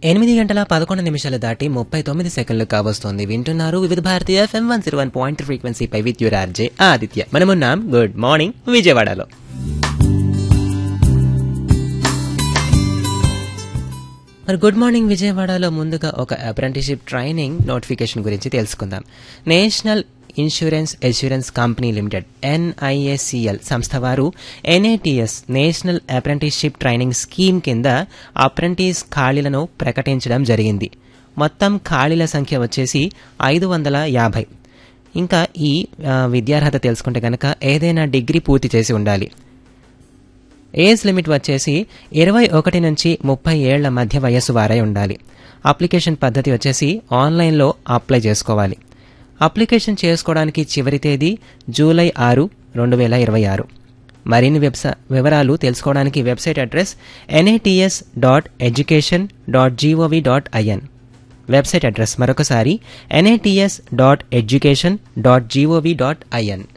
ఎనిమిది గంటల పదకొండు నిమిషాలు దాటి ముప్పై తొమ్మిది సెకండ్లు కావస్తోంది వింటున్నారు వివిధ భారతీయ FM one zero one point ఫ్రీక్వెన్సీపై విత్ యూర్ ఆర్జే ఆదిత్య మనమున్నాం గుడ్ మార్నింగ్ విజయవాడలో మరి గుడ్ మార్నింగ్ విజయవాడలో ముందుగా ఒక అప్రెంటిషిప్ ట్రైనింగ్ నోటిఫికేషన్ గురించి తెలుసుకుందాం national insurance assurance company limited NISCL సంస్థ వారు NATS national apprenticeship training scheme కింద అప్రెంటిస్ ఖాళీలను ప్రకటించడం జరిగింది మొత్తం ఖాళీల సంఖ్య వచ్చేసి ఐదు వందల యాభై ఇంకా ఈ ఆ, విద్యార్హత తెలుసుకుంటే కనుక ఏదైనా డిగ్రీ పూర్తి చేసి ఉండాలి ఏజ్ లిమిట్ వచ్చేసి ఇరవై ఒకటి నుంచి ముప్పై ఏళ్ల మధ్య వయస్సు వారై ఉండాలి అప్లికేషన్ పద్ధతి వచ్చేసి ఆన్లైన్లో అప్లై చేసుకోవాలి అప్లికేషన్ చేసుకోవడానికి చివరి తేదీ జూలై ఆరు రెండు వేల ఇరవై ఆరు మరిన్ని వెబ్స వివరాలు తెలుసుకోవడానికి website address NATS dot education dot gov dot IN website address మరొకసారి NATS dot education dot gov dot IN